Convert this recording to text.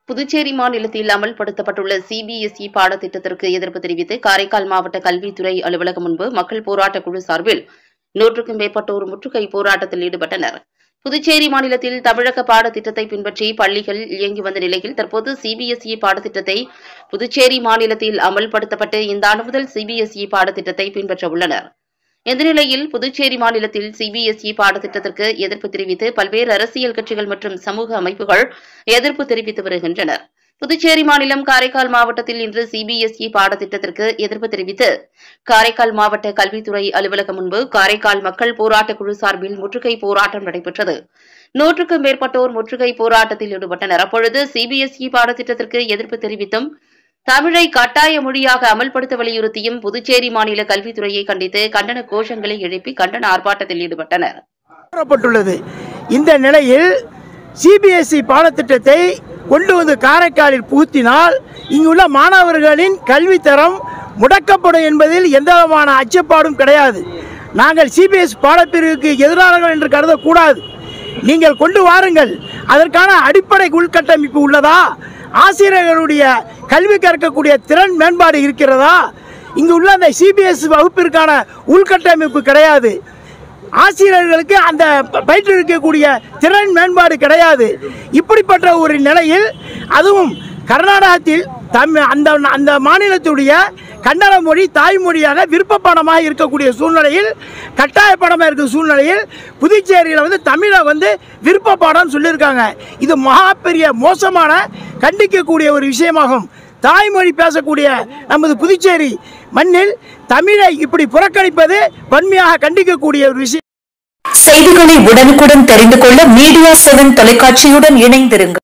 புதுச்சேரி மாநிலத்தில் அமல்படுத்தப்பட்டுள்ள சிபிஎஸ்இ பாடத்திட்டத்திற்கு எதிர்ப்பு தெரிவித்து காரைக்கால் மாவட்ட கல்வித்துறை அலுவலகம் முன்பு மக்கள் போராட்டக் குழு சார்பில் நூற்றுக்கும் மேற்பட்டோர் முற்றுகை போராட்டத்தில் ஈடுபட்டனர் புதுச்சேரி மாநிலத்தில் தமிழக பாடத்திட்டத்தை பின்பற்றி பள்ளிகள் இயங்கி வந்த நிலையில் தற்போது சிபிஎஸ்இ பாடத்திட்டத்தை புதுச்சேரி மாநிலத்தில் அமல்படுத்தப்பட்டு இந்த ஆண்டு முதல் சிபிஎஸ்இ பாடத்திட்டத்தை பின்பற்ற உள்ளனர் இந்த நிலையில் புதுச்சேரி மாநிலத்தில் சிபிஎஸ்இ பாடத்திட்டத்திற்கு எதிர்ப்பு தெரிவித்து பல்வேறு அரசியல் கட்சிகள் மற்றும் சமூக அமைப்புகள் எதிர்ப்பு தெரிவித்து வருகின்றனர் புதுச்சேரி மாநிலம் காரைக்கால் மாவட்டத்தில் இன்று சிபிஎஸ்இ பாடத்திட்டத்திற்கு எதிர்ப்பு தெரிவித்து காரைக்கால் மாவட்ட கல்வித்துறை அலுவலகம் முன்பு காரைக்கால் மக்கள் போராட்டக் குழு சார்பில் முற்றுகை போராட்டம் நடைபெற்றது நூற்றுக்கும் மேற்பட்டோர் முற்றுகை போராட்டத்தில் ஈடுபட்டனர் அப்பொழுது சிபிஎஸ்இ பாடத்திட்டத்திற்கு எதிர்ப்பு தெரிவித்தும் தமிழை கட்டாய மொழியாக அமல்படுத்த வலியுறுத்தியும் புதுச்சேரி மாநில கல்வித்துறையை கண்டித்து கண்டன கோஷங்களை எழுப்பி கண்டன ஆர்ப்பாட்டத்தில் ஈடுபட்டனர் கூறப்பட்டுள்ளது இந்த நிலையில் சிபிஎஸ்இ பாடத்திட்டத்தை கொண்டு வந்து காரைக்காலில் புகுத்தினால் இங்குள்ள மாணவர்களின் கல்வித்தரம் முடக்கப்படும் என்பதில் எந்தவிதமான அச்சப்பாடும் கிடையாது நாங்கள் சிபிஎஸ் பாடப்பிரிவுக்கு எதிரானவர்கள் என்று கருதக்கூடாது நீங்கள் கொண்டு வாருங்கள் அதற்கான அடிப்படை உள்கட்டமைப்பு உள்ளதா ஆசிரியர்களுடைய கல்வி கற்கக்கூடிய திறன் மேம்பாடு இருக்கிறதா இங்கு உள்ள அந்த சிபிஎஸ் வகுப்பிற்கான உள்கட்டமைப்பு கிடையாது ஆசிரியர்களுக்கு அந்த பயிற்றுவிக்கக்கூடிய திறன் மேம்பாடு கிடையாது இப்படிப்பட்ட ஒரு நிலையில் அதுவும் கர்நாடகத்தில் தம் அந்த அந்த மாநிலத்துடைய கன்னட மொழி தாய்மொழியாக விருப்ப பாடமாக இருக்கக்கூடிய சூழ்நிலையில் கட்டாய பாடமாக இருக்கிற சூழ்நிலையில் புதுச்சேரியில் வந்து தமிழை வந்து விருப்ப பாடம் சொல்லியிருக்காங்க இது மகா பெரிய மோசமான கண்டிக்கக்கூடிய ஒரு விஷயமாகும் தாய்மொழி பேசக்கூடிய நமது புதுச்சேரி மண்ணில் தமிழை இப்படி புறக்கணிப்பது வன்மையாக கண்டிக்கக்கூடிய ஒரு விஷயம் செய்திகளை உடனுக்குடன் தெரிந்து கொள்ள மீடியா செவன் தொலைக்காட்சியுடன் இணைந்திருங்கள்